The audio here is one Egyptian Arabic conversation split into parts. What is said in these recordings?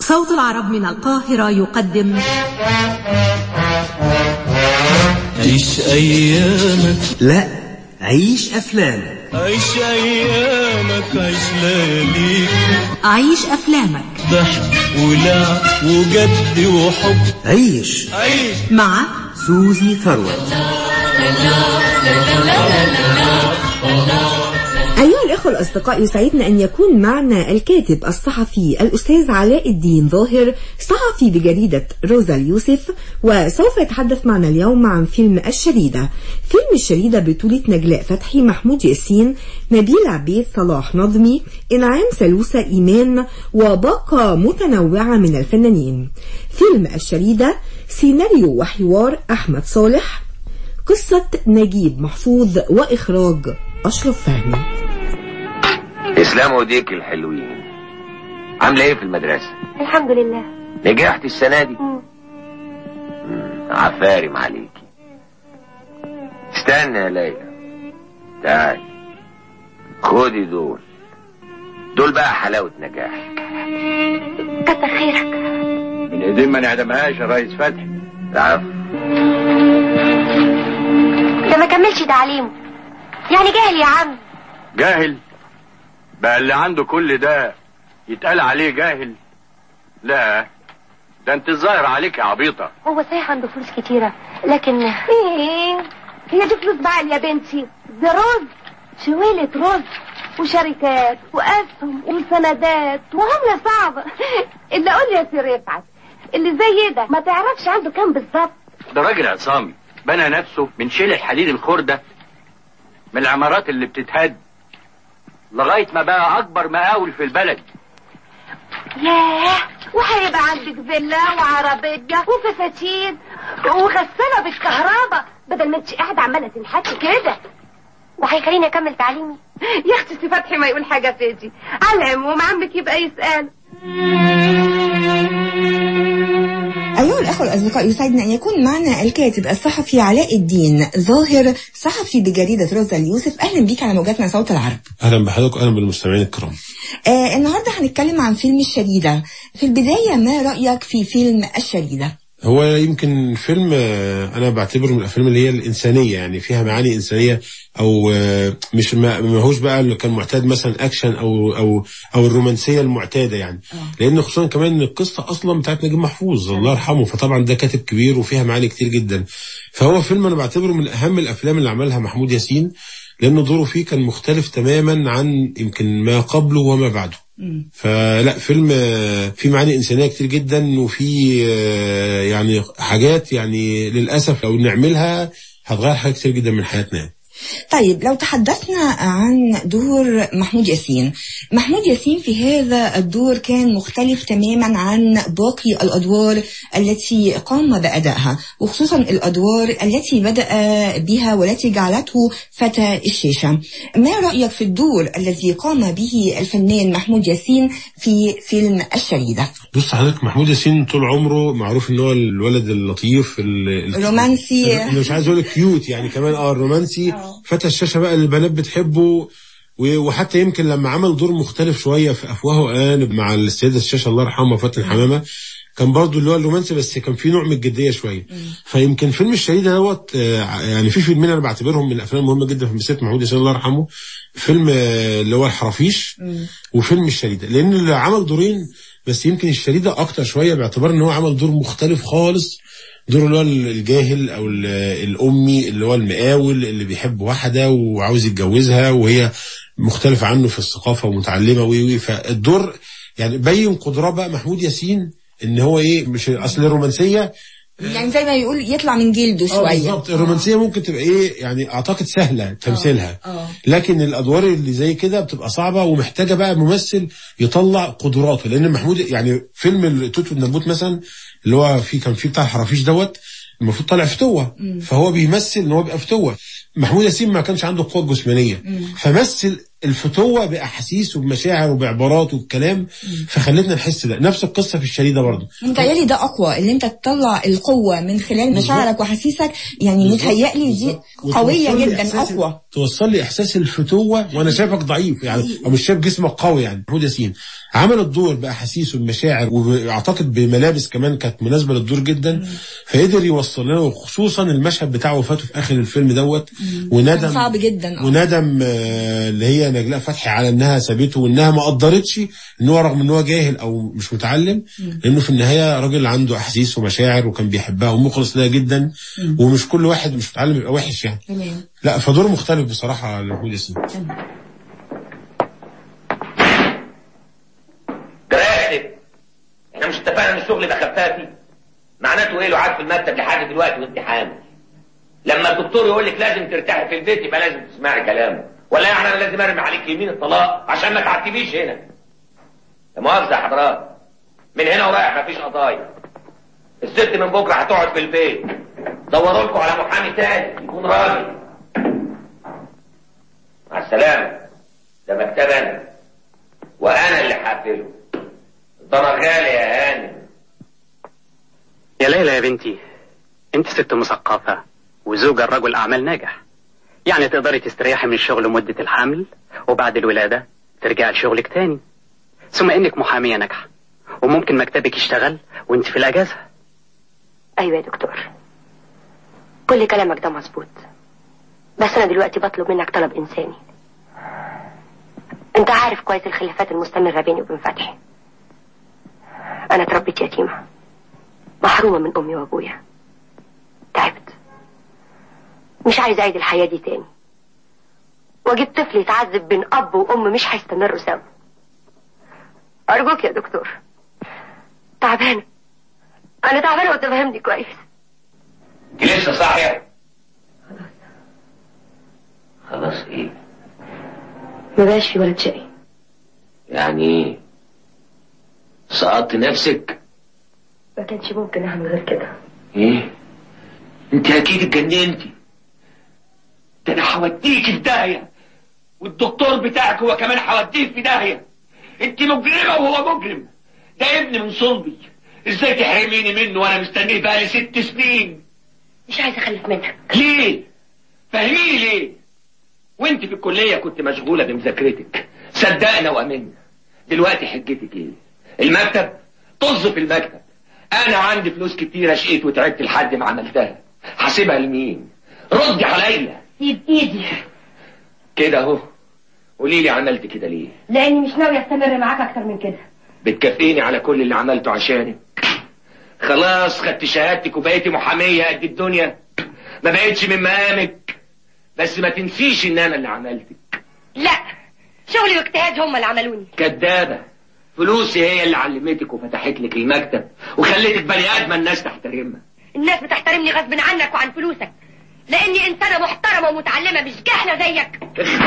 صوت العرب من القاهرة يقدم عيش أيامك لا عيش أفلام عيش أيامك عيش لياليك عيش أفلامك ضحك ولعب وجد وحب عيش عيش مع سوزي ثروت أيها الأخوة الأصدقاء يسعدنا أن يكون معنا الكاتب الصحفي الأستاذ علاء الدين ظاهر صحفي بجريدة روزا اليوسف وسوف يتحدث معنا اليوم عن فيلم الشريدة فيلم الشريدة بطولة نجلاء فتحي محمود ياسين نبيل عبيد صلاح نظمي إنعام سلوسة إيمان وباقة متنوعة من الفنانين فيلم الشريدة سيناريو وحوار أحمد صالح قصة نجيب محفوظ وإخراج أشرف فهمي اسلام وديك الحلوين عامله ايه في المدرسه الحمد لله نجحت السنه دي مم. مم، عفارم عليكي استنى يا ليلى تعالي خدي دول دول بقى حلاوه نجاح كتر خيرك من ايدين ما نعدمهاش يا ريس فتحي العفو ده ما كملش تعليمه يعني جاهل يا عم جاهل بقى اللي عنده كل ده يتقال عليه جاهل لا ده انت الظاهر عليك يا عبيطة هو صحيح عنده فلوس كتيرة لكن ايه هي دي فلوس بعل يا بنتي ده رز شويلة رز وشركات واسهم وسندات وعملة صعبة اللي اقول يا سي رفعت اللي زي ده ما تعرفش عنده كام بالظبط ده راجل عصامي بنى نفسه من شيل الحديد الخردة من العمارات اللي بتتهد لغاية ما بقى أكبر مقاول في البلد ياه وهيبقى عندك فيلا وعربية وفساتين وغسالة بالكهرباء بدل ما انت قاعدة عمالة تنحكي كده وهيخليني اكمل تعليمي يا اختي سي فتحي ما يقول حاجة فيدي على العموم عمك يبقى يسأل أيها الأخوة الأصدقاء يسعدنا أن يكون معنا الكاتب الصحفي علاء الدين ظاهر صحفي بجريدة روزا اليوسف أهلا بيك على موجاتنا صوت العرب اهلا بحضرتك اهلا بالمستمعين الكرام آه النهاردة هنتكلم عن فيلم الشريدة في البداية ما رأيك في فيلم الشريدة هو يمكن فيلم آه، انا بعتبره من الافلام اللي هي الانسانيه يعني فيها معاني انسانيه او آه، مش ما ما هوش بقى اللي كان معتاد مثلا اكشن او او او الرومانسيه المعتاده يعني لان خصوصا كمان ان القصه اصلا بتاعت نجيب محفوظ الله يرحمه فطبعا ده كاتب كبير وفيها معاني كتير جدا فهو فيلم انا بعتبره من اهم الافلام اللي عملها محمود ياسين لأن دوره فيه كان مختلف تماما عن يمكن ما قبله وما بعده فلا فيلم آه، فيه معاني إنسانية كتير جدا وفيه آه، يعني حاجات يعني للأسف لو نعملها هتغير حاجات كتير جدا من حياتنا يعني. طيب لو تحدثنا عن دور محمود ياسين محمود ياسين في هذا الدور كان مختلف تماما عن باقي الأدوار التي قام بأدائها وخصوصا الأدوار التي بدأ بها والتي جعلته فتى الشاشة ما رأيك في الدور الذي قام به الفنان محمود ياسين في فيلم الشريدة بص حضرتك محمود ياسين طول عمره معروف ان هو الولد اللطيف ال- ال- رومانسي. انا مش عايز اقول كيوت يعني كمان اه الرومانسي فتى الشاشه بقى اللي البنات بتحبه و- وحتى يمكن لما عمل دور مختلف شويه في افواه وقالب مع السيده الشاشه الله يرحمها فاتن حمامه كان برضو اللي هو الرومانسي بس كان في نوع من الجديه شويه فيمكن فيلم الشهيده دوت آه، يعني في فيلمين انا بعتبرهم من الافلام المهمه جدا في مسيره محمود ياسين الله يرحمه فيلم آه، اللي هو الحرافيش وفيلم الشريده لان اللي عمل دورين بس يمكن الشريده اكتر شويه باعتبار ان هو عمل دور مختلف خالص دور اللي هو الجاهل او ال- الامي اللي هو المقاول اللي بيحب واحده وعاوز يتجوزها وهي مختلفه عنه في الثقافه ومتعلمه وي وي فالدور يعني بين قدرات بقى محمود ياسين ان هو ايه مش اصل الرومانسيه يعني زي ما يقول يطلع من جلده اه شوية بالظبط الرومانسيه ممكن تبقى ايه يعني اعتقد سهله تمثيلها آه. لكن الادوار اللي زي كده بتبقى صعبه ومحتاجه بقى ممثل يطلع قدراته لان محمود يعني فيلم التوت والنبوت مثلا اللي هو فيه كان فيه بتاع الحرافيش دوت المفروض طالع فتوه فهو بيمثل ان هو بيبقى فتوه محمود ياسين ما كانش عنده قوه جسمانيه فمثل الفتوه باحاسيس وبمشاعر وبعبارات والكلام فخلتنا نحس ده نفس القصه في الشريده برضه متهيألي ده أقوى إن أنت تطلع القوة من خلال مشاعرك وحسيسك يعني بالظبط، متهيألي دي بالظبط. قوية وتوصل جدا لإحساس- أقوى توصل لي احساس الفتوه وانا شايفك ضعيف يعني او مش شايف جسمك قوي يعني محمود ياسين عمل الدور باحاسيسه بمشاعر واعتقد بملابس كمان كانت مناسبه للدور جدا فقدر يوصل لنا وخصوصا المشهد بتاع وفاته في اخر الفيلم دوت وندم كان صعب جدا آه. وندم آه، اللي هي نجلاء فتحي على انها سابته وانها ما قدرتش ان هو رغم ان هو جاهل او مش متعلم لانه في النهايه راجل عنده احاسيس ومشاعر وكان بيحبها ومخلص لها جدا ومش كل واحد مش متعلم يبقى وحش يعني تمام لا فدور مختلف بصراحه لمحمود ياسين جراسب احنا مش اتفقنا ان الشغل ده خفافي معناته ايه له قعد في المكتب لحد دلوقتي وانت حامل لما الدكتور يقول لك لازم ترتاحي في البيت يبقى لازم تسمعي كلامه ولا يعني انا لازم ارمي عليك يمين الطلاق عشان ما تعتبيش هنا لا مؤاخذه يا حضرات من هنا ورايح مفيش قضايا الست من بكره هتقعد في البيت دوروا لكم على محامي تاني يكون راجل مع السلامه ده مكتب انا وانا اللي هقفله ده انا غالي يا هانم يا ليلى يا بنتي انت ست مثقفة وزوجة رجل اعمال ناجح يعني تقدري تستريحي من الشغل مدة الحمل وبعد الولادة ترجعي لشغلك تاني ثم انك محامية ناجحة وممكن مكتبك يشتغل وانت في الاجازة ايوه يا دكتور كل كلامك ده مظبوط بس انا دلوقتي بطلب منك طلب انساني انت عارف كويس الخلافات المستمرة بيني وبين فتحي انا اتربيت يتيمة محرومة من امي وابويا تعبت مش عايز اعيد الحياة دي تاني واجيب طفل يتعذب بين اب وام مش هيستمروا سوا ارجوك يا دكتور تعبانة انا تعبانة وتفهمني كويس انت لسه صاحيه خلاص ايه ما بقاش في ولد شقي يعني ايه سقطت نفسك ما كانش ممكن اعمل غير كده ايه انت اكيد اتجننتي ده انا هوديك في داهيه والدكتور بتاعك هو كمان هوديه في داهيه انت مجرمه وهو مجرم ده ابن من صلبي ازاي تحرميني منه وانا مستنيه بقالي ست سنين مش عايز اخلف منك ليه فهميني ليه وانت في الكليه كنت مشغوله بمذاكرتك صدقنا وامنا دلوقتي حجتك ايه المكتب طز في المكتب انا عندي فلوس كتيره شقيت وتعبت لحد ما عملتها هسيبها لمين ردي عليا سيب ايدي كده اهو قولي لي عملت كده ليه لاني مش ناوي استمر معاك اكتر من كده بتكافئني على كل اللي عملته عشانك خلاص خدت شهادتك وبقيتي محامية قد الدنيا ما بقيتش من مقامك بس ما تنسيش ان انا اللي عملتك لا شغلي واجتهاد هم اللي عملوني كدابة فلوسي هي اللي علمتك وفتحت لك المكتب وخلتك بني ادمه الناس تحترمها الناس بتحترمني غصب عنك وعن فلوسك لاني انسانه محترمه ومتعلمه مش جهله زيك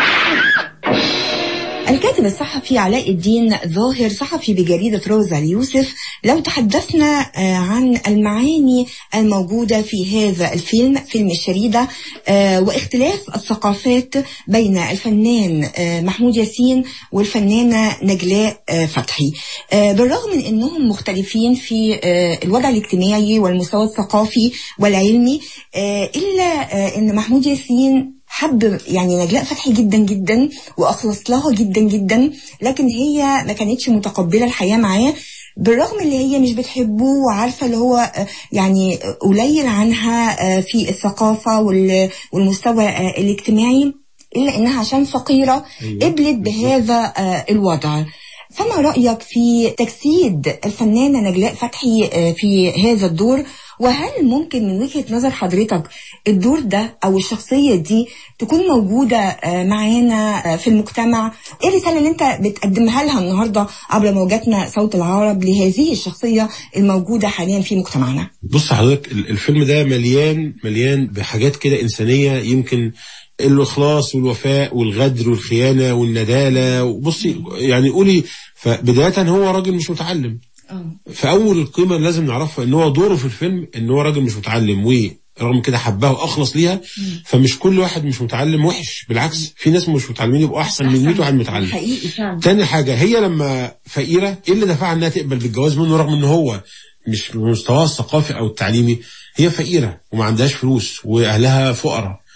الكاتب الصحفي علاء الدين ظاهر صحفي بجريدة روزا اليوسف لو تحدثنا آه، عن المعاني الموجودة في هذا الفيلم فيلم الشريدة آه، واختلاف الثقافات بين الفنان آه، محمود ياسين والفنانة نجلاء آه، فتحي آه، بالرغم من أنهم مختلفين في آه، الوضع الاجتماعي والمستوى الثقافي والعلمي آه، إلا آه، أن محمود ياسين حب يعني نجلاء فتحي جدا جدا واخلص لها جدا جدا لكن هي ما كانتش متقبله الحياه معاه بالرغم اللي هي مش بتحبه وعارفه اللي هو آه، يعني قليل عنها آه، في الثقافه وال- والمستوى آه، الاجتماعي الا انها عشان فقيره أيوة، قبلت بهذا آه، الوضع فما رايك في تجسيد الفنانه نجلاء فتحي آه، في هذا الدور وهل ممكن من وجهة نظر حضرتك الدور ده أو الشخصية دي تكون موجودة آه، معانا آه، في المجتمع إيه الرسالة اللي أنت بتقدمها لها النهاردة عبر موجاتنا صوت العرب لهذه الشخصية الموجودة حاليا في مجتمعنا بص حضرتك ال- الفيلم ده مليان مليان بحاجات كده إنسانية يمكن الإخلاص والوفاء والغدر والخيانة والندالة وبصي يعني قولي فبداية هو راجل مش متعلم فأول القيمة اللي لازم نعرفها إن هو دوره في الفيلم إن هو راجل مش متعلم ورغم كده حبها وأخلص ليها فمش كل واحد مش متعلم وحش بالعكس في ناس مش متعلمين يبقوا أحسن من 100 واحد متعلم حقيقي فعلا تاني حاجة هي لما فقيرة ايه اللي دفعها انها تقبل بالجواز منه رغم ان هو مش بمستواها الثقافي او التعليمي هي فقيرة وما عندهاش فلوس واهلها فقراء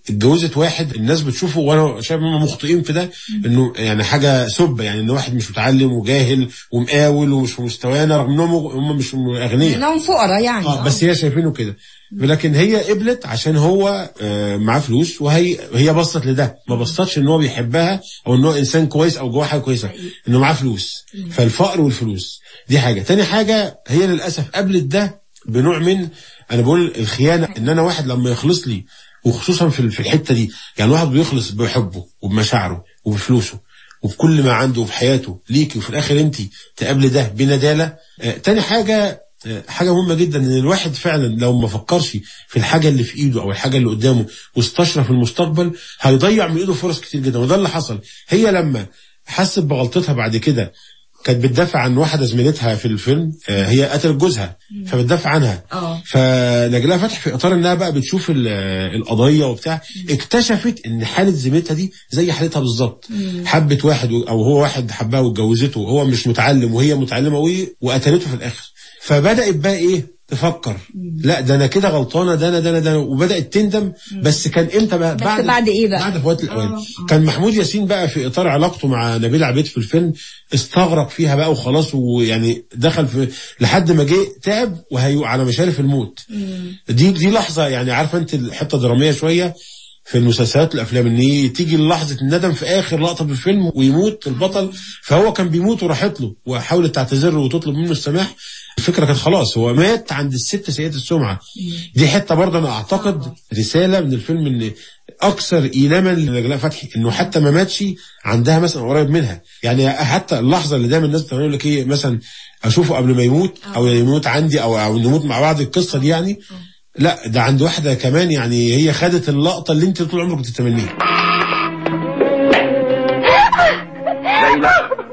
اتجوزت واحد الناس بتشوفه وانا شايف هم مخطئين في ده انه يعني حاجه سب يعني ان واحد مش متعلم وجاهل ومقاول ومش في مستوانا رغم انهم هم مش اغنياء انهم فقراء يعني اه بس هي شايفينه كده لكن هي قبلت عشان هو آه، معاه فلوس وهي هي بصت لده ما بصتش ان هو بيحبها او ان هو انسان كويس او جواه حاجه كويسه انه معاه فلوس فالفقر والفلوس دي حاجه تاني حاجه هي للاسف قبلت ده بنوع من انا بقول الخيانه ان انا واحد لما يخلص لي وخصوصا في في الحته دي يعني واحد بيخلص بحبه وبمشاعره وبفلوسه وبكل ما عنده وفي حياته ليكي وفي الاخر انت تقابلي ده بنداله آه تاني حاجه آه حاجه مهمه جدا ان الواحد فعلا لو ما فكرش في الحاجه اللي في ايده او الحاجه اللي قدامه واستشرف المستقبل هيضيع من ايده فرص كتير جدا وده اللي حصل هي لما حست بغلطتها بعد كده كانت بتدافع عن واحده زميلتها في الفيلم آه، هي قتلت جوزها فبتدافع عنها اه فنجلاء فتحي في اطار انها بقى بتشوف ال- القضيه وبتاع اكتشفت ان حاله زميلتها دي زي حالتها بالظبط حبت واحد و- او هو واحد حبها واتجوزته وهو مش متعلم وهي متعلمه وإيه وقتلته في الاخر فبدات بقى ايه تفكر لا ده انا كده غلطانه ده انا ده انا ده أنا، وبدات تندم بس كان امتى بقى بس بعد إيه بقى؟ بعد فوات الاوان كان محمود ياسين بقى في اطار علاقته مع نبيل عبيد في الفيلم استغرق فيها بقى وخلاص ويعني دخل في لحد ما جه تعب وهي على مشارف الموت دي دي لحظه يعني عارفه انت الحته دراميه شويه في المسلسلات والافلام ان هي تيجي لحظه الندم في اخر لقطه في الفيلم ويموت البطل فهو كان بيموت وراحت له وحاولت تعتذر له وتطلب منه السماح الفكره كانت خلاص هو مات عند الست سيئه السمعه دي حته برضه انا اعتقد رساله من الفيلم ان اكثر ايلاما لنجلاء فتحي انه حتى ما ماتش عندها مثلا قريب منها يعني حتى اللحظه اللي دايما الناس بتقول لك ايه مثلا اشوفه قبل ما يموت او يموت عندي او او نموت مع بعض القصه دي يعني لا ده عند واحده كمان يعني هي خدت اللقطه اللي انت طول عمرك بتتمنيها ليلى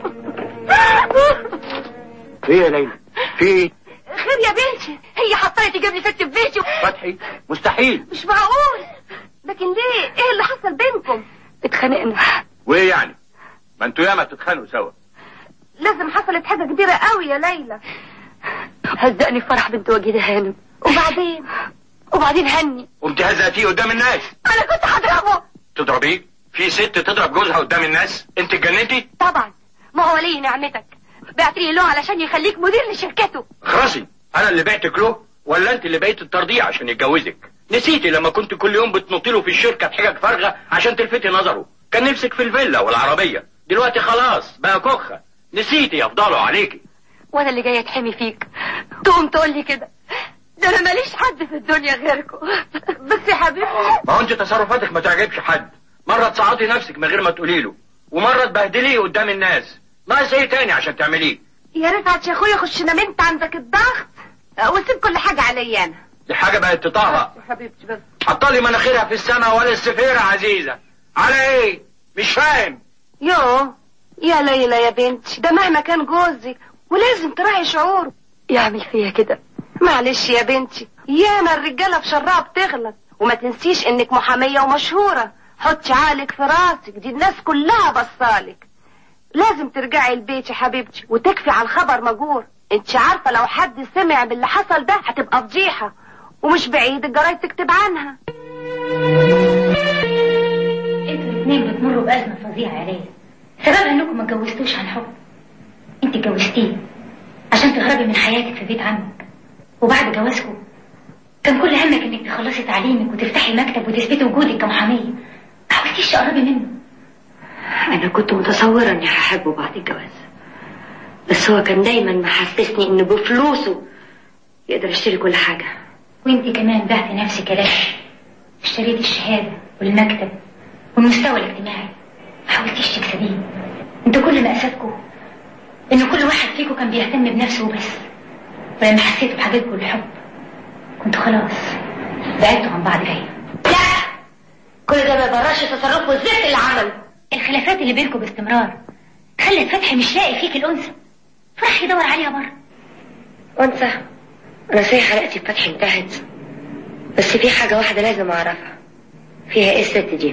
ايه يا ليلى في ايه خير يا بنتي هي حطيتي تجيب لي ست في بيتي فتحي مستحيل مش معقول لكن ليه ايه اللي حصل بينكم اتخانقنا وايه يعني ما انتوا ياما تتخانقوا سوا لازم حصلت حاجة كبيرة قوي يا ليلى هزقني فرح بنت وجيده هانم وبعدين وبعدين هني قمت هزقتيه قدام الناس انا كنت هضربه تضربيه في ست تضرب جوزها قدام الناس انت اتجننتي طبعا ما هو ولي نعمتك بعت لي له علشان يخليك مدير لشركته خرسي انا اللي بعتك له ولا انت اللي بقيت الترضيع عشان يتجوزك نسيتي لما كنت كل يوم بتنطي له في الشركه بحجج فارغه عشان تلفتي نظره كان نفسك في الفيلا والعربيه دلوقتي خلاص بقى كخه نسيتي يفضلوا عليكي وانا اللي جايه اتحمي فيك تقوم تقول لي كده ده انا ماليش حد في الدنيا غيركم بس يا حبيبي ما هو انت تصرفاتك ما تعجبش حد مره تصعدي نفسك من غير ما تقولي له ومره تبهدليه قدام الناس ناقص ايه تاني عشان تعمليه يا رفعت يا اخويا خش نام انت عندك الضغط وسيب كل حاجه عليا انا دي حاجه بقت تطهق يا حبيبتي بس حطالي مناخيرها في السماء ولا السفيرة عزيزة على ايه مش فاهم يو يا ليلى يا بنتي ده مهما كان جوزك ولازم تراعي شعوره يعمل فيا كده معلش يا بنتي ياما الرجاله في شرها بتغلط وما تنسيش انك محاميه ومشهوره حطي عقلك في راسك دي الناس كلها بصالك لازم ترجعي البيت يا حبيبتي وتكفي على الخبر مجور انت عارفه لو حد سمع باللي حصل ده هتبقى فضيحه ومش بعيد الجرايد تكتب عنها انتوا الاثنين بتمروا بأزمة فظيعة يا ليلى سببها انكم ما اتجوزتوش عن حب انت اتجوزتيه عشان تهربي من حياتك في بيت عمك وبعد جوازكم كان كل همك انك تخلصي تعليمك وتفتحي مكتب وتثبتي وجودك كمحامية ما حاولتيش تقربي منه أنا كنت متصورة إني هحبه بعد الجواز بس هو كان دايما محسسني إن بفلوسه يقدر يشتري كل حاجة وانت كمان بعتي نفسك يا ليلى اشتريتي الشهادة والمكتب والمستوى الاجتماعي ما حاولتيش تكسبيه انتوا كل مأساتكم ان كل واحد فيكم كان بيهتم بنفسه وبس ولما حسيتوا بحاجتكم الحب كنتوا خلاص بعدتوا عن بعض جاي لا كل ده ما يبررش تصرفه الزفت اللي عمله الخلافات اللي بينكم باستمرار خلت فتحي مش لاقي فيك الأنثى فراح يدور عليها بره وانسى أنا صحيح حلقتي بفتحي انتهت بس في حاجة واحدة لازم أعرفها فيها إيه الست دي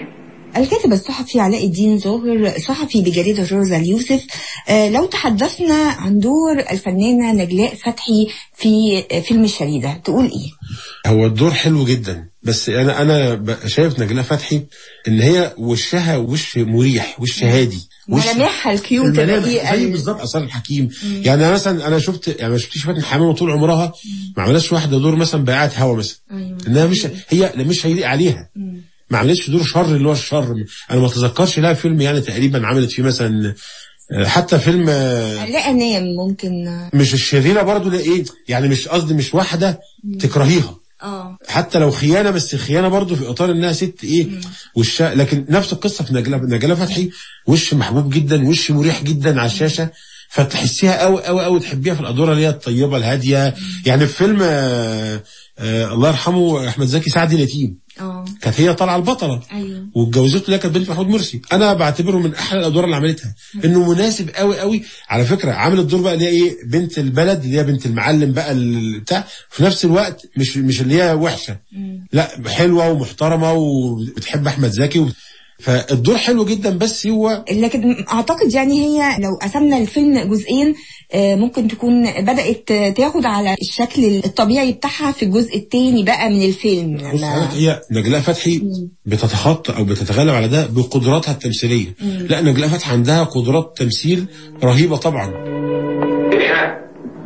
الكاتب الصحفي علاء الدين ظاهر صحفي بجريدة روزا اليوسف آه، لو تحدثنا عن دور الفنانة نجلاء فتحي في آه، فيلم الشريدة تقول ايه؟ هو الدور حلو جدا بس انا انا ب- شايف نجلاء فتحي ان هي وشها وش مريح وش هادي وش ملامحها الكيوت الملامح الرقيقة زي ال- بالظبط اثار الحكيم يعني أنا مثلا انا شفت يعني ما شفتيش فاتن حمامه طول عمرها ما عملتش واحده دور مثلا بيعات هوا مثلا انها مش هي مش هيليق عليها ما عملتش دور شر اللي هو الشر انا ما اتذكرش لها فيلم يعني تقريبا عملت فيه مثلا آه، حتى فيلم آه، لا انام ممكن آه، مش الشريره برضو لا ايه يعني مش قصدي مش واحده تكرهيها اه حتى لو خيانه بس خيانه برضو في اطار انها ست ايه وش لكن نفس القصه في نجلاء نجلاء فتحي وش محبوب جدا وش مريح جدا على الشاشه فتحسيها قوي قوي قوي تحبيها في الادوار اللي هي الطيبه الهاديه يعني في فيلم آه آه الله يرحمه احمد زكي سعد اليتيم اه كانت هي طالعه البطله ايوه واتجوزته اللي هي كانت بنت محمود مرسي انا بعتبره من احلى الادوار اللي عملتها انه مناسب قوي قوي على فكره عامل الدور بقى اللي هي ايه بنت البلد اللي هي بنت المعلم بقى ال- بتاع في نفس الوقت مش مش اللي هي وحشه لا حلوه ومحترمه وبتحب احمد زكي و... فالدور حلو جدا بس هو لكن اعتقد يعني هي لو قسمنا الفيلم جزئين آه، ممكن تكون بدأت آه، تاخد على الشكل الطبيعي بتاعها في الجزء الثاني بقى من الفيلم بص لما هي نجلاء فتحي بتتخطى او بتتغلب على ده بقدراتها التمثيليه لا نجلاء فتحي عندها قدرات تمثيل رهيبه طبعا ايه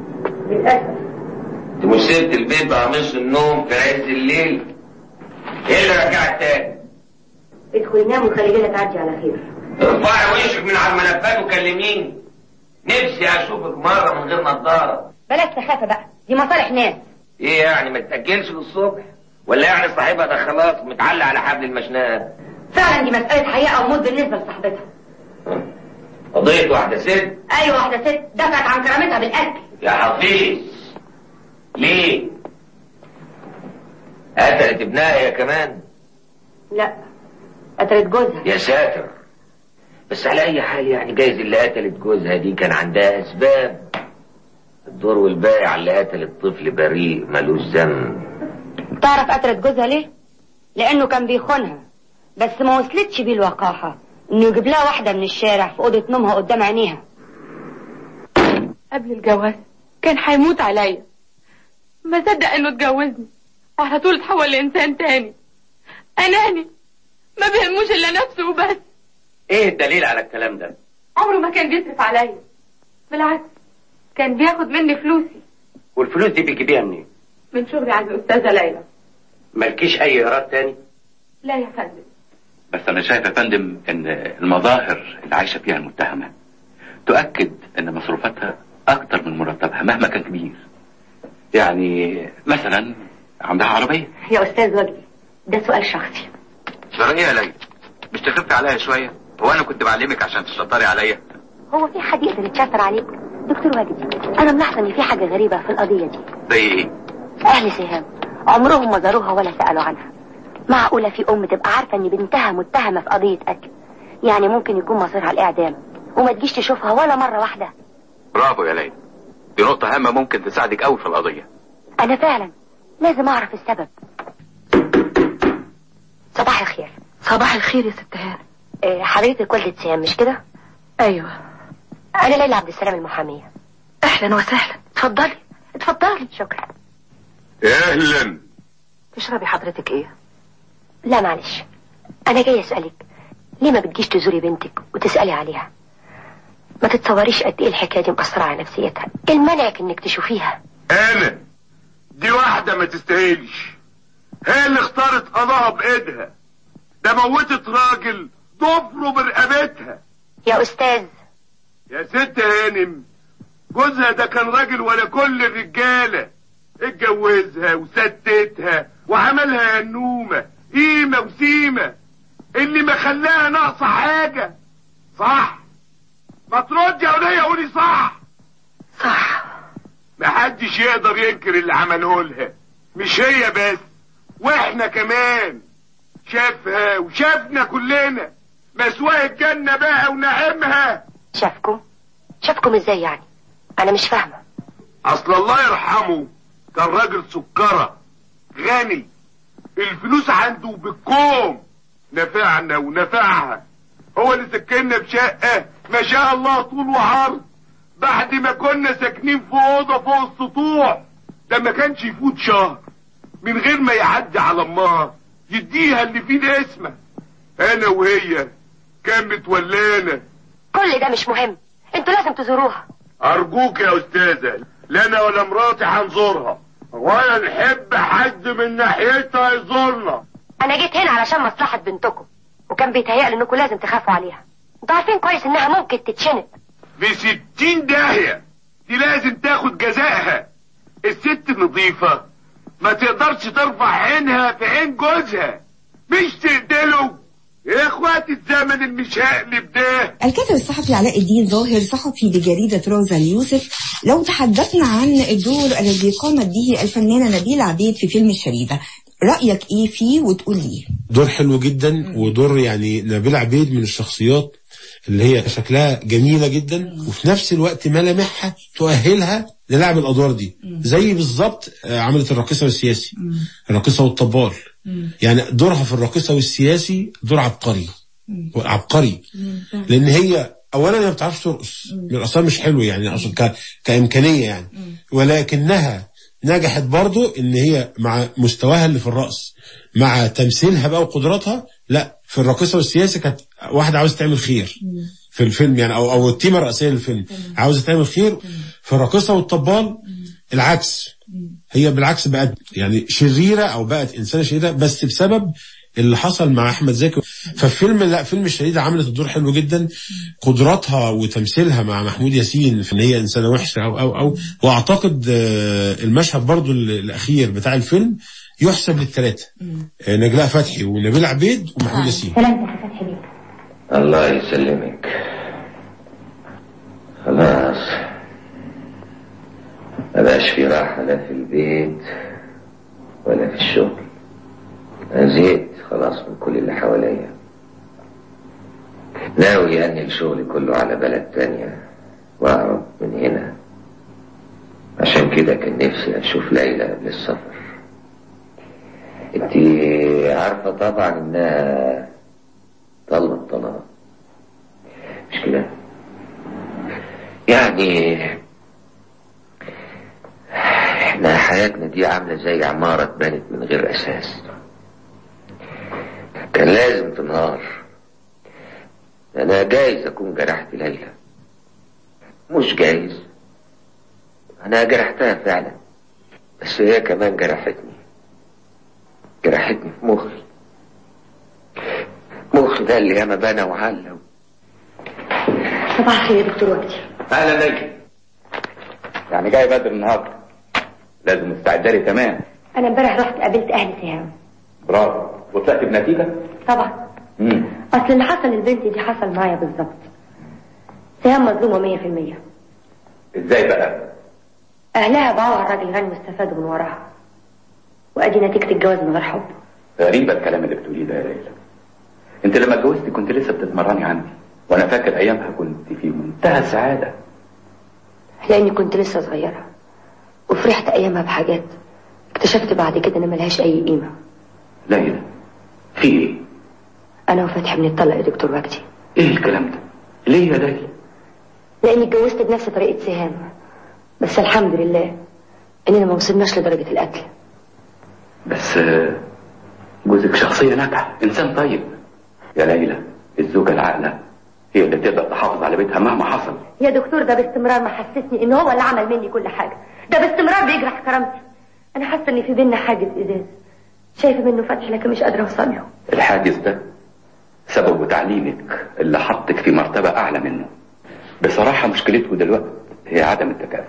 انت مش سبت البيت بقميص النوم في عز الليل ايه اللي رجعك تاني ادخل نام وخلي ليلة تعدي على خير ارفعي وشك من على الملفات وكلميني نفسي اشوفك مره من غير نظاره بلاش سخافة بقى دي مصالح ناس ايه يعني ما تاجلش للصبح ولا يعني صاحبها ده خلاص متعلق على حبل المشنقه فعلا دي مسألة حياة أو موت بالنسبة لصاحبتها قضيه واحده ست أيوة واحدة ست دفعت عن كرامتها بالقتل يا حفيظ ليه قتلت ابنها هي كمان لا قتلت جوزها يا ساتر بس على اي حال يعني جايز اللي قتلت جوزها دي كان عندها اسباب الدور والباقي على اللي قتل الطفل بريء ملوش ذنب تعرف قتلت جوزها ليه؟ لأنه كان بيخونها بس ما وصلتش بيه الوقاحة إنه يجيب لها واحدة من الشارع في أوضة نومها قدام عينيها قبل الجواز كان هيموت عليا ما صدق انه اتجوزني وعلى طول اتحول لانسان تاني اناني ما بيهموش الا نفسه وبس ايه الدليل على الكلام ده عمره ما كان بيصرف عليا بالعكس كان بياخد مني فلوسي والفلوس دي بتجيبيها منين من شغلي عند الاستاذه ليلى مالكيش اي ايراد تاني لا يا فندم بس انا شايف يا فندم ان المظاهر اللي عايشه فيها المتهمه تؤكد ان مصروفاتها اكتر من مرتبها مهما كان كبير يعني مثلا عندها عربيه يا أستاذ وجدي ده سؤال شخصي جرى ايه يا ليلى مش تخفي عليا شويه هو انا كنت بعلمك عشان تشطري عليا هو في حد يقدر يتشطر عليك دكتور وجدي أنا ملاحظة إن في حاجة غريبة في القضية دي زي ايه أهل سهام عمرهم ما زاروها ولا سألوا عنها معقولة في أم تبقى عارفة إن بنتها متهمة في قضية قتل يعني ممكن يكون مصيرها الإعدام وما تجيش تشوفها ولا مرة واحدة برافو يا ليلى دي نقطه هامه ممكن تساعدك قوي في القضيه أنا فعلا لازم أعرف السبب صباح الخير صباح الخير يا ست هانم إيه، حضرتك والدة سهام مش كده؟ ايوه أنا ليلى عبد السلام المحامية اهلا وسهلا اتفضلي اتفضلي شكرا اهلا تشربي حضرتك ايه لا معلش أنا جاي أسألك ليه ما بتجيش تزوري بنتك وتسألي عليها ما تتصوريش قد إيه الحكاية دي مأثرة على نفسيتها إيه المنعك إنك تشوفيها انا دي واحدة ما تستاهلش هي اللي اختارت قضاها بايدها ده موتت راجل ضفره برقبتها يا أستاذ يا ست هانم جوزها ده كان راجل ولا كل الرجالة اتجوزها وستتها وعملها هنومة قيمة وسيمة اللي ما خلاها ناقصة حاجة صح ما ترد يا ولية قولي صح صح محدش يقدر ينكر اللي عمله لها مش هي بس واحنا كمان شافها وشافنا كلنا مسواه الجنة بقى ونعيمها شافكم شافكم إزاي يعني أنا مش فاهمة اصل الله يرحمه كان راجل سكرة غني الفلوس عنده بالكوم نفعنا ونفعها هو اللي سكننا بشقة ما شاء الله طول وعرض بعد ما كنا ساكنين في أوضة فوق السطوح ده ما كانش يفوت شهر من غير ما يعدي على امها يديها اللي فيه الاسمة انا وهي كان متولانا كل ده مش مهم انتوا لازم تزوروها ارجوك يا استاذة لا انا ولا مراتي هنزورها ولا نحب حد من ناحيتها يزورنا انا جيت هنا علشان مصلحة بنتكم وكان بيتهيألي انكم لازم تخافوا عليها انتوا عارفين كويس انها ممكن تتشنق في ستين داهية دي لازم تاخد جزائها الست نظيفة ما تقدرش ترفع عينها في عين جوزها مش تقتله يا اخوات الزمن المشقلب ده الكاتب الصحفي علاء الدين ظاهر صحفي بجريدة روزا اليوسف لو تحدثنا عن الدور الذي قامت به الفنانة نبيلة عبيد في فيلم الشريدة رأيك ايه فيه وتقول ليه دور حلو جدا ودور يعني نبيل عبيد من الشخصيات اللي هي شكلها جميلة جدا وفي نفس الوقت ملامحها تؤهلها للعب الأدوار دي زي بالظبط آه، عملت الراقصة والسياسي الراقصة والطبال يعني دورها في الراقصة والسياسي دور عبقري عبقري لأن هي أولا هي ما بتعرفش ترقص من أصلا مش حلو يعني أصلا ك... كإمكانية يعني ولكنها نجحت برضو ان هي مع مستواها اللي في الرقص مع تمثيلها بقى وقدراتها لا في الراقصه والسياسه كانت واحده عاوزه تعمل خير في الفيلم يعني او او التيمه الرئيسيه للفيلم عاوزه تعمل خير في الراقصه والطبال العكس هي بالعكس بقت يعني شريره او بقت انسانه شريره بس بسبب اللي حصل مع احمد زكي فالفيلم لا فيلم الشهيده عملت الدور حلو جدا قدراتها وتمثيلها مع محمود ياسين في ان هي انسانه وحشه او او او واعتقد آه، المشهد برضو ال- الاخير بتاع الفيلم يحسب للثلاثه آه، نجلاء فتحي ونبيل عبيد ومحمود ياسين سلامتك يا فتحي بيه الله يسلمك خلاص ما بقاش في راحة لا في البيت ولا في الشغل أنا زهقت خلاص من كل اللي حواليا ناوي أني الشغل كله على بلد تانية وأهرب من هنا عشان كده كان نفسي أشوف ليلى قبل السفر انت عارفة طبعا انها طلب الطلاق مش كده يعني احنا حياتنا دي عاملة زي عمارة اتبنت من غير اساس كان لازم تنهار انا جايز اكون جرحت ليلى مش جايز انا جرحتها فعلا بس هي كمان جرحتني جرحتني في مخي مخي ده اللي ياما بنى وعلم صباح الخير يا دكتور وجدي اهلا نجي يعني جاي بدري النهارده لازم مستعده لي تمام انا امبارح رحت قابلت اهل سهام برافو وطلعت بنتيجه طبعا امم اصل اللي حصل للبنت دي حصل معايا بالظبط سهام مظلومه مية في المية ازاي بقى اهلها باعوا على الراجل غني واستفادوا من وراها وادي نتيجه الجواز من غير حب غريبه الكلام اللي بتقوليه ده يا ليلى انت لما اتجوزتي كنت لسه بتتمرني عندي وانا فاكر ايامها كنت في منتهى السعاده لاني كنت لسه صغيره وفرحت ايامها بحاجات اكتشفت بعد كده ان ملهاش اي قيمه ليلى في ايه انا وفتحي بنتطلق يا دكتور وجدي ايه الكلام ده ليه يا ليلى لاني اتجوزت بنفس طريقه سهام بس الحمد لله اننا ما وصلناش لدرجه القتل بس آه، جوزك شخصية ناجحة إنسان طيب يا ليلى الزوجة العاقلة هي اللي تقدر تحافظ على بيتها مهما حصل يا دكتور ده باستمرار محسسني ان هو اللي عمل مني كل حاجه ده باستمرار بيجرح كرامتي انا حاسه ان في بينا حاجز ازاز شايفه منه فتح لكن مش قادره اوصل له الحاجز ده سببه تعليمك اللي حطك في مرتبة أعلى منه بصراحة مشكلته دلوقتي هي عدم التكافؤ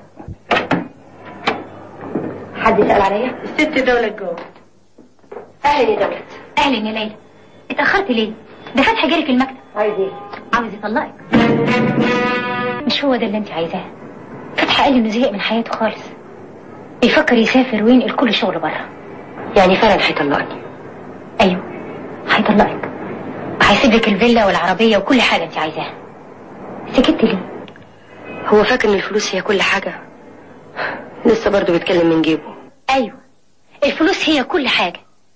حد يسال عليا الست دولة جوه اهلا يا دولت اهلا يا ليلى اتأخرت ليه؟ ده فتحي جالك المكتب عايز ايه عاوز يطلقك مش هو ده اللي انت عايزاه فتحي قال انه زهق من حياته خالص بيفكر يسافر وينقل كل شغله بره يعني فعلا هيطلقني ايوه هيطلقك وهيسيب لك الفيلا والعربية وكل حاجة انت عايزاها سكت ليه؟ هو فاكر ان الفلوس هي كل حاجه لسه برضه بيتكلم من جيبه ايوه الفلوس هي كل حاجة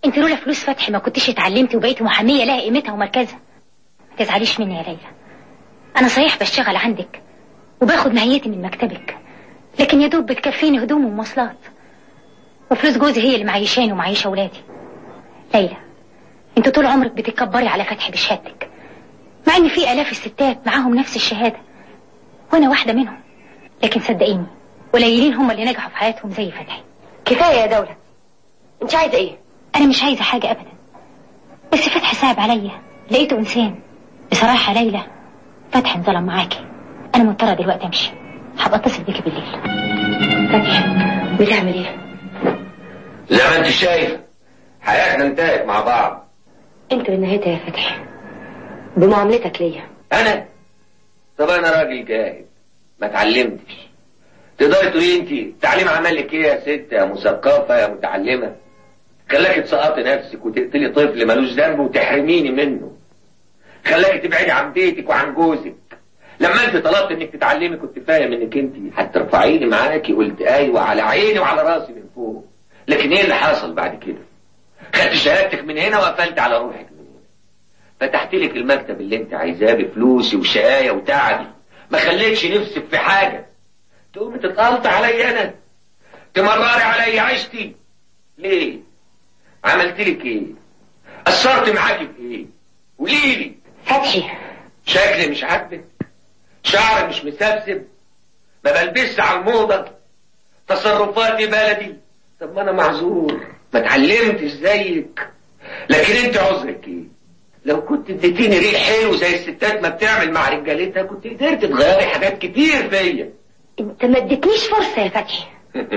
انت لولا فلوس فتحي ما كنتش اتعلمتي وبقيتي محاميه لها قيمتها ومركزها ما تزعليش مني يا ليلى انا صحيح بشتغل عندك وباخد مهيتي من مكتبك لكن يا دوب بتكفيني هدوم ومواصلات وفلوس جوزي هي اللي معيشاني ومعيشه اولادي ليلى انت طول عمرك بتتكبري على فتحي بشهادتك مع ان في الاف الستات معاهم نفس الشهاده وانا واحده منهم لكن صدقيني قليلين هم اللي نجحوا في حياتهم زي فتحي كفايه يا دوله انت عايزه ايه انا مش عايزه حاجه ابدا بس فتحي صعب عليا لقيته انسان بصراحه يا ليلى فتحي انظلم معاكي انا مضطره دلوقتي امشي هبقى اتصل بيكي بالليل فتحي بتعمل ايه زي ما انت شايف حياتنا انتهت مع بعض انت اللي نهيتها يا فتحي بمعاملتك ليا انا طب انا راجل جاهل ما اتعلمتش تقدري تقولي انت التعليم عمل لك ايه يا ست يا مثقفه يا متعلمه خلاكي تسقطي نفسك وتقتلي طفل ملوش ذنب وتحرميني منه خلاكي تبعدي عن بيتك وعن جوزك لما انت طلبت انك تتعلمي كنت فاهم انك انت هترفعيني معاكي قلت ايوه على عيني وعلى راسي من فوق لكن ايه اللي حصل بعد كده خدت شهادتك من هنا وقفلت على روحك من هنا فتحت لك المكتب اللي انت عايزاه بفلوسي وشقايه وتعبي ما خليتش نفسك في حاجه تقومي تتقلط عليا انا تمرري عليا عيشتي ليه عملت لك ايه قصرت معاكي في ايه قولي لي فتحي شكلي مش عاجبك شعري مش مسبسب ما بلبسش على الموضه تصرفاتي بلدي طب ما انا معذور ما اتعلمتش زيك لكن انت عذرك ايه لو كنت اديتيني ريح حلو زي الستات ما بتعمل مع رجالتها كنت قدرت تغيري حاجات كتير فيا انت ما اديتنيش فرصه يا فتحي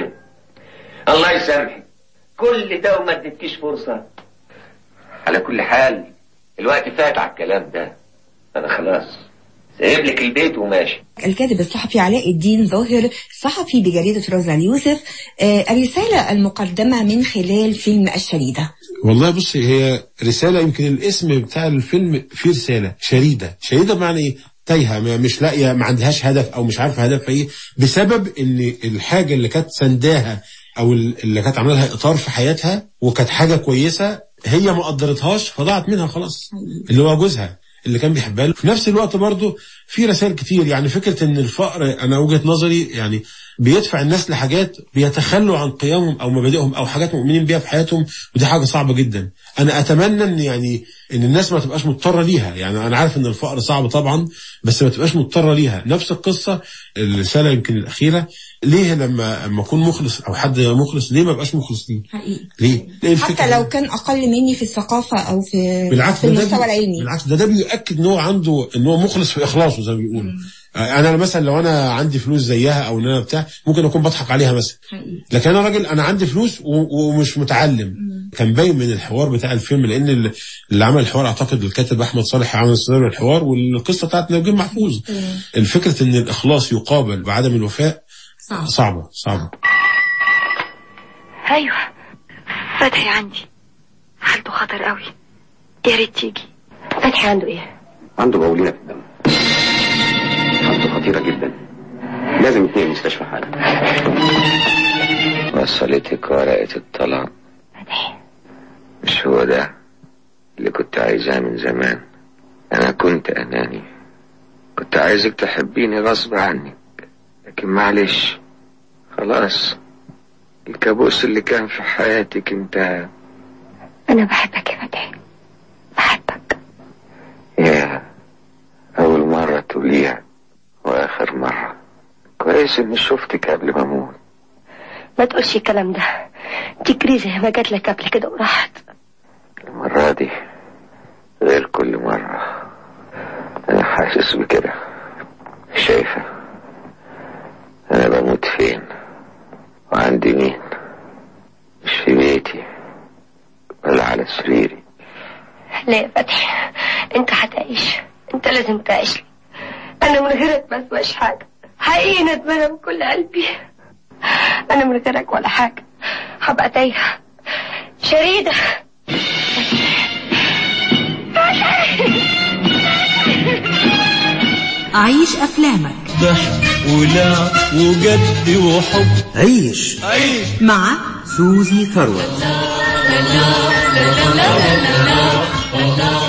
الله يسامحك كل ده وما اديتكيش فرصه على كل حال الوقت فات على الكلام ده انا خلاص سايب لك البيت وماشي الكاتب الصحفي علاء الدين ظاهر صحفي بجريدة روزا اليوسف آه، الرسالة المقدمة من خلال فيلم الشريدة والله بص هي رسالة يمكن الاسم بتاع الفيلم فيه رسالة شريدة شريدة بمعنى ايه تايهة ما- مش لاقية ما عندهاش هدف او مش عارفة هدفها ايه بسبب ان الحاجة اللي كانت سنداها او ال- اللي كانت عامله لها اطار في حياتها وكانت حاجة كويسة هي ما قدرتهاش فضاعت منها خلاص اللي هو جوزها اللي كان بيحبها له في نفس الوقت برضه في رسائل كتير يعني فكرة ان الفقر انا وجهة نظري يعني بيدفع الناس لحاجات بيتخلوا عن قيمهم او مبادئهم او حاجات مؤمنين بيها في حياتهم ودي حاجة صعبة جدا انا اتمنى ان يعني ان الناس ما تبقاش مضطرة ليها يعني انا عارف ان الفقر صعب طبعا بس ما تبقاش مضطرة ليها نفس القصة الرسالة يمكن الاخيرة ليه لما لما اكون مخلص او حد مخلص ليه ما بقاش مخلص ليه حقيقي ليه ليه الفكرة حتى لو كان أقل مني في الثقافة أو في, بالعكس في ده- ده المستوى بي- العلمي بالعكس ده ده بيؤكد ان هو عنده ان هو مخلص في اخلاصه زي ما بيقولوا آه، انا مثلا لو انا عندي فلوس زيها او ان انا بتاع ممكن اكون بضحك عليها مثلا لكن انا راجل انا عندي فلوس و- ومش متعلم كان باين من الحوار بتاع الفيلم لان اللي- اللي عمل الحوار اعتقد الكاتب احمد صالح عمل سيناريو الحوار والقصه بتاعت نجيب محفوظ الفكره ان الاخلاص يقابل بعدم الوفاء صعب. صعبه صعبه ايوه فتحي عندي حالته خطر قوي يا ريت تيجي فتحي عنده ايه عنده بولينة في الدم حالته خطيرة جدا لازم يتنقل المستشفى حالا وصلتك ورقة الطلاق مش هو ده اللي كنت عايزاه من زمان أنا كنت أناني كنت عايزك تحبيني غصب عنك لكن معلش خلاص الكابوس اللي كان في حياتك انتهى انا بحبك يا فتحي يا أول مرة تقوليها وآخر مرة كويس إني شفتك قبل ما أموت ما تقولش الكلام ده دي كريزة ما جات لك قبل كده وراحت المرة دي غير كل مرة أنا حاسس بكده شايفة أنا بموت فين وعندي مين مش في بيتي ولا على سريري لا يا فتحي انت هتعيش انت لازم تعيش لي انا من غيرك ما اسواش حاجه حقيقي ندمانه من كل قلبي انا من غيرك ولا حاجه هبقى تايهه شريده عيش أفلامك ضحك ولعب وجد وحب عيش عيش مع سوزي ثروت